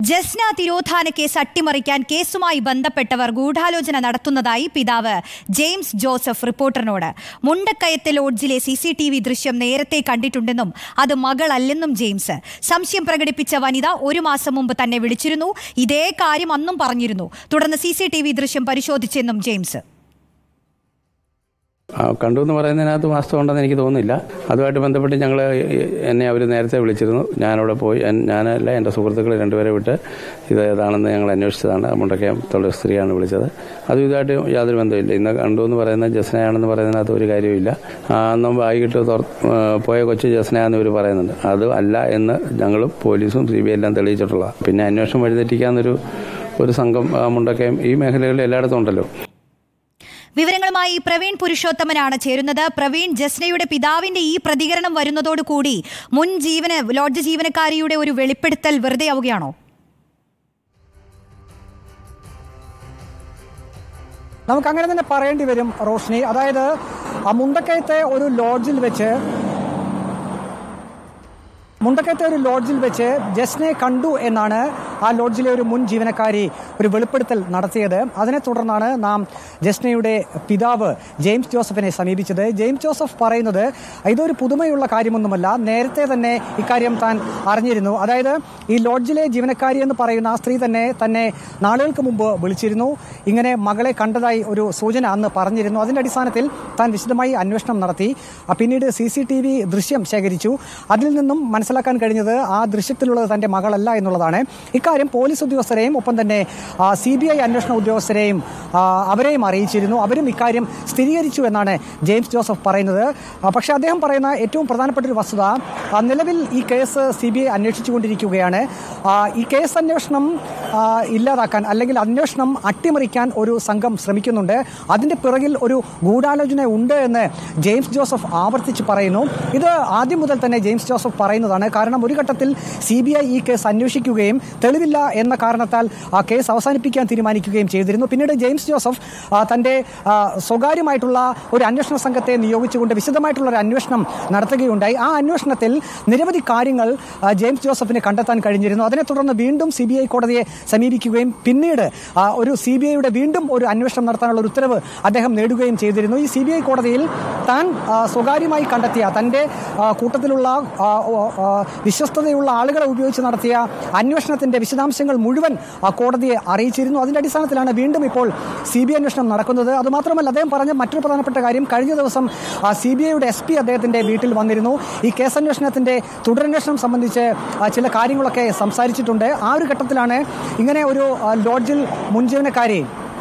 Jasna തിരോധാന case അട്ടിമറിക്കാൻ കേസുമായി ബന്ധപ്പെട്ടവർ ഗൂഢാലോചന നടത്തുന്നതായി പിതാവ് ജെയിംസ് ജോസഫ് റിപ്പോർട്ടറിനോട് മുണ്ടക്കയത്തെ ലോഡ്ജിലെ സി സി ടി വി ദൃശ്യം നേരത്തെ കണ്ടിട്ടുണ്ടെന്നും അത് മകളല്ലെന്നും ജെയിംസ് സംശയം പ്രകടിപ്പിച്ച വനിത ഒരു മാസം മുമ്പ് തന്നെ വിളിച്ചിരുന്നു ഇതേ കാര്യം അന്നും പറഞ്ഞിരുന്നു തുടർന്ന് സി സി ടി വി ദൃശ്യം പരിശോധിച്ചെന്നും ജെയിംസ് ആ, കണ്ടു എന്ന് പറയുന്നതിനകത്ത് വാസ്തവം ഉണ്ടെന്ന് എനിക്ക് തോന്നുന്നില്ല അതുമായിട്ട് ബന്ധപ്പെട്ട് ഞങ്ങൾ എന്നെ അവർ നേരത്തെ വിളിച്ചിരുന്നു ഞാനവിടെ പോയി എൻ- ഞാനല്ല എൻ്റെ സുഹൃത്തുക്കൾ രണ്ടുപേരെ വിട്ട് ഇത് ഏതാണെന്ന് ഞങ്ങൾ അന്വേഷിച്ചതാണ് മുണ്ടക്കയം തൊഴിൽ സ്ത്രീയാണ് വിളിച്ചത് അതും ഇതായിട്ട് യാതൊരു ബന്ധമില്ല ഇന്ന് കണ്ടു എന്ന് പറയുന്നത് ജസ്നയാണെന്ന് പറയുന്നതിനകത്ത് ഒരു കാര്യമില്ല ആ, അന്ന് വൈകിട്ട് തുറ- ആ, പോയ കൊച്ചു ജസ്നയാന്ന് ഇവർ പറയുന്നുണ്ട് അത് അല്ല എന്ന് ഞങ്ങളും പോലീസും സി ബി ഐ എല്ലാം തെളിയിച്ചിട്ടുള്ളതാണ് പിന്നെ അന്വേഷണം വഴിതെറ്റിക്കാന്നൊരു ഒരു സംഘം ആ, മുണ്ടക്കയം ഈ മേഖലകളിൽ എല്ലായിടത്തും ഉണ്ടല്ലോ വിവരങ്ങളുമായി പ്രവീൺ പുരുഷോത്തമനാണ് ചേരുന്നത് പ്രവീൺ ജസ്നയുടെ പിതാവിന്റെ ഈ പ്രതികരണം വരുന്നതോടുകൂടി മുൻ ജീവന ലോഡ്ജ് ജീവനക്കാരിയുടെ ഒരു വെളിപ്പെടുത്തൽ വെറുതെ ആവുകയാണോ നമുക്ക് അങ്ങനെ തന്നെ പറയേണ്ടി വരും റോഷ്നി അതായത് ആ മുണ്ടക്കയത്തെ ഒരു ലോഡ്ജിൽ വെച്ച് മുണ്ടക്കയത്തെ ഒരു ലോഡ്ജിൽ വെച്ച് ജസ്നെ കണ്ടു എന്നാണ് ആ ലോഡ്ജിലെ ഒരു മുൻ ജീവനക്കാരി ഒരു വെളിപ്പെടുത്തൽ നടത്തിയത് അതിനെ തുടർന്നാണ് നാം ജസ്നയുടെ പിതാവ് ജെയിംസ് ജോസഫിനെ സമീപിച്ചത് ജെയിംസ് ജോസഫ് പറയുന്നത് ഇതൊരു പുതുമയുള്ള കാര്യമൊന്നുമല്ല നേരത്തെ തന്നെ ഇക്കാര്യം താൻ അറിഞ്ഞിരുന്നു അതായത് ഈ ലോഡ്ജിലെ ജീവനക്കാരി എന്ന് പറയുന്ന ആ സ്ത്രീ തന്നെ തന്നെ നാളുകൾക്ക് മുമ്പ് വിളിച്ചിരുന്നു ഇങ്ങനെ മകളെ കണ്ടതായി ഒരു സൂചന അന്ന് പറഞ്ഞിരുന്നു അതിന്റെ അടിസ്ഥാനത്തിൽ താൻ വിശദമായി അന്വേഷണം നടത്തി ആ, പിന്നീട് സി സി ടി വി ദൃശ്യം ശേഖരിച്ചു അതിൽ നിന്നും മനസ്സിലാക്കാൻ കഴിഞ്ഞത് ആ ദൃശ്യത്തിലുള്ളത് തന്റെ മകളല്ല എന്നുള്ളതാണ് ഇക്കാര്യം പോലീസ് ഉദ്യോഗസ്ഥരെയും ഒപ്പം തന്നെ സി ബി ഐ അന്വേഷണ ഉദ്യോഗസ്ഥരെയും ആ, അവരെയും അറിയിച്ചിരുന്നു അവരും ഇക്കാര്യം സ്ഥിരീകരിച്ചു എന്നാണ് ജെയിംസ് ജോസഫ് പറയുന്നത് ആ, പക്ഷേ അദ്ദേഹം പറയുന്ന ഏറ്റവും പ്രധാനപ്പെട്ട ഒരു വസ്തുത ആ, നിലവിൽ ഈ കേസ് സി ബി ഐ അന്വേഷിച്ചുകൊണ്ടിരിക്കുകയാണ് ആ, ഈ കേസ് അന്വേഷണം ആ, ഇല്ലാതാക്കാൻ അല്ലെങ്കിൽ അന്വേഷണം അട്ടിമറിക്കാൻ ഒരു സംഘം ശ്രമിക്കുന്നുണ്ട് അതിന്റെ പിറകിൽ ഒരു ഗൂഢാലോചന ഉണ്ട് എന്ന് ജെയിംസ് ജോസഫ് ആവർത്തിച്ച് പറയുന്നു ഇത് ആദ്യം മുതൽ തന്നെ ജെയിംസ് ജോസഫ് പറയുന്നതാണ് കാരണം ഒരു ഘട്ടത്തിൽ സി ബി ഐ ഈ കേസ് അന്വേഷിക്കുകയും തെളിവില്ല എന്ന കാരണത്താൽ ആ കേസ് അവസാനിപ്പിക്കാൻ തീരുമാനിക്കുകയും ചെയ്തിരുന്നു പിന്നീട് ജെയിംസ് ജോസഫ് ആ, തന്റെ ആ, സ്വകാര്യമായിട്ടുള്ള ഒരു അന്വേഷണ സംഘത്തെ നിയോഗിച്ചുകൊണ്ട് വിശദമായിട്ടുള്ള ഒരു അന്വേഷണം നടത്തുകയുണ്ടായി ആ അന്വേഷണത്തിൽ നിരവധി കാര്യങ്ങൾ ആ, ജെയിംസ് ജോസഫിന് കണ്ടെത്താൻ കഴിഞ്ഞിരുന്നു അതിനെ തുടർന്ന് വീണ്ടും സി ബി ഐ കോടതിയെ സമീപിക്കുകയും പിന്നീട് ആ, ഒരു സി ബി ഐയുടെ വീണ്ടും ഒരു അന്വേഷണം നടത്താനുള്ള ഒരു ഉത്തരവ് അദ്ദേഹം നേടുകയും ചെയ്തിരുന്നു ഈ സി ബി ഐ കോടതിയിൽ താൻ ആ, സ്വകാര്യമായി കണ്ടെത്തിയ തന്റെ ആ, കൂട്ടത്തിലുള്ള ആ, ഓ, ആ, വിശ്വസ്തതയുള്ള ആളുകളെ ഉപയോഗിച്ച് നടത്തിയ അന്വേഷണത്തിന്റെ വിശദാംശങ്ങൾ മുഴുവൻ ആ, കോടതിയെ അറിയിച്ചിരുന്നു അതിന്റെ അടിസ്ഥാനത്തിലാണ് വീണ്ടും ഇപ്പോൾ സി ബി ഐ അന്വേഷണം നടക്കുന്നത് അതുമാത്രമല്ല അദ്ദേഹം പറഞ്ഞ മറ്റൊരു പ്രധാനപ്പെട്ട കാര്യം കഴിഞ്ഞ ദിവസം സി ബി ഐയുടെ എസ് പി അദ്ദേഹത്തിന്റെ വീട്ടിൽ വന്നിരുന്നു ഈ കേസന്വേഷണത്തിന്റെ തുടരന്വേഷണം സംബന്ധിച്ച് ആ, ചില കാര്യങ്ങളൊക്കെ സംസാരിച്ചിട്ടുണ്ട് ആ ഒരു ഘട്ടത്തിലാണ് ഇങ്ങനെ ഒരു ആ, ലോഡ്ജിൽ മുൻ ജീവനക്കാരി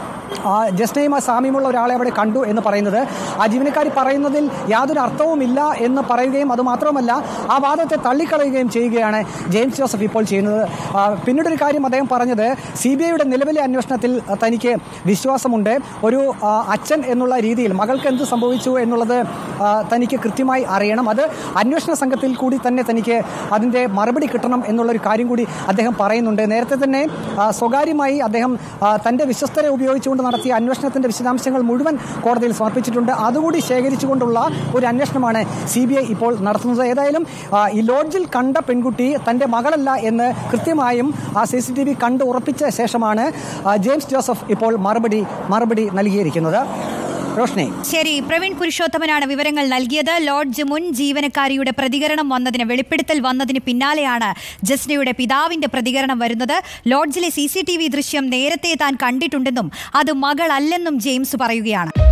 ആ, ജസ്നയുമായി സാമ്യമുള്ള ഒരാളെ അവിടെ കണ്ടു എന്ന് പറയുന്നത് ആ ജീവനക്കാരി പറയുന്നതിൽ യാതൊരു അർത്ഥവുമില്ല എന്ന് പറയുകയും അതുമാത്രമല്ല ആ വാദത്തെ തള്ളിക്കളയുകയും ചെയ്യുകയാണ് ജെയിംസ് ജോസഫ് ഇപ്പോൾ ചെയ്യുന്നത് ആ, പിന്നീടൊരു കാര്യം അദ്ദേഹം പറഞ്ഞത് സി ബി ഐയുടെ നിലവിലെ അന്വേഷണത്തിൽ ആ, തനിക്ക് വിശ്വാസമുണ്ട് ഒരു ആ, അച്ഛൻ എന്നുള്ള രീതിയിൽ മകൾക്ക് എന്ത് സംഭവിച്ചു എന്നുള്ളത് ആ, തനിക്ക് കൃത്യമായി അറിയണം അത് അന്വേഷണ സംഘത്തിൽ കൂടി തന്നെ തനിക്ക് അതിന്റെ മറുപടി കിട്ടണം എന്നുള്ളൊരു കാര്യം കൂടി അദ്ദേഹം പറയുന്നുണ്ട് നേരത്തെ തന്നെ ആ, സ്വകാര്യമായി അദ്ദേഹം ആ, തന്റെ വിശ്വസ്തരെ ഉപയോഗിച്ചുകൊണ്ട് നടത്തിയ അന്വേഷണത്തിന്റെ വിശദാംശങ്ങൾ മുഴുവൻ കോടതിയിൽ സമർപ്പിച്ചിട്ടുണ്ട് അതുകൂടി ശേഖരിച്ചുകൊണ്ടുള്ള ഒരു അന്വേഷണമാണ് സി ബി ഐ ഇപ്പോൾ നടത്തുന്നത് ഏതായാലും ആ, ഈ ലോഡ്ജിൽ കണ്ട പെൺകുട്ടി തന്റെ മകളല്ല എന്ന് കൃത്യമായും ആ സി സി ടി വി കണ്ട് ഉറപ്പിച്ച ശേഷമാണ് ആ, ജെയിംസ് ജോസഫ് ഇപ്പോൾ മറുപടി മറുപടി നൽകിയിരിക്കുന്നത് റോഷ്നി ശരി പ്രവീൺ പുരുഷോത്തമനാണ് വിവരങ്ങൾ നൽകിയത് ലോഡ്ജ് മുൻ ജീവനക്കാരിയുടെ പ്രതികരണം വന്നതിന് വെളിപ്പെടുത്തൽ വന്നതിന് പിന്നാലെയാണ് ജസ്നയുടെ പിതാവിന്റെ പ്രതികരണം വരുന്നത് ലോഡ്ജിലെ സി ദൃശ്യം നേരത്തെ താൻ കണ്ടിട്ടുണ്ടെന്നും അത് മകളല്ലെന്നും ജെയിംസ് പറയുകയാണ്